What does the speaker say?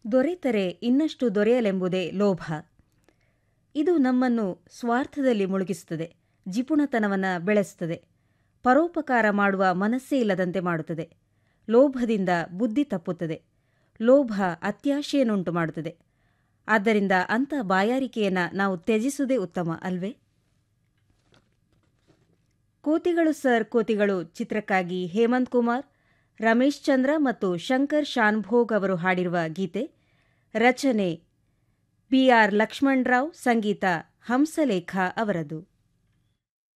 ದೊರೆತರೆ ಇನ್ನಷ್ಟು ದೊರೆಯಲೆಂಬುದೇ ಲೋಭ ಇದು ನಮ್ಮನ್ನು ಸ್ವಾರ್ಥದಲ್ಲಿ ಮುಳುಗಿಸುತ್ತದೆ ಜಿಪುಣತನವನ್ನು ಬೆಳೆಸುತ್ತದೆ ಪರೋಪಕಾರ ಮಾಡುವ ಮನಸ್ಸೇ ಇಲ್ಲದಂತೆ ಮಾಡುತ್ತದೆ ಲೋಭದಿಂದ ಬುದ್ಧಿ ತಪ್ಪುತ್ತದೆ ಲೋಭ ಅತ್ಯಾಶೆಯನ್ನುಂಟು ಮಾಡುತ್ತದೆ ಆದ್ದರಿಂದ ಅಂಥ ಬಾಯಾರಿಕೆಯನ್ನು ನಾವು ತ್ಯಜಿಸುವುದೇ ಉತ್ತಮ ಅಲ್ವೇ ಕೋತಿಗಳು ಸರ್ ಕೋತಿಗಳು ಚಿತ್ರಕ್ಕಾಗಿ ಹೇಮಂತ್ ಕುಮಾರ್ ರಮೇಶ್ ಚಂದ್ರ ಮತ್ತು ಶಂಕರ್ ಶಾನ್ಭೋಗ್ ಅವರು ಹಾಡಿರುವ ಗೀತೆ ರಚನೆ ಬಿಆರ್ ಲಕ್ಷ್ಮಣರಾವ್ ಸಂಗೀತ ಹಂಸಲೇಖ ಅವರದು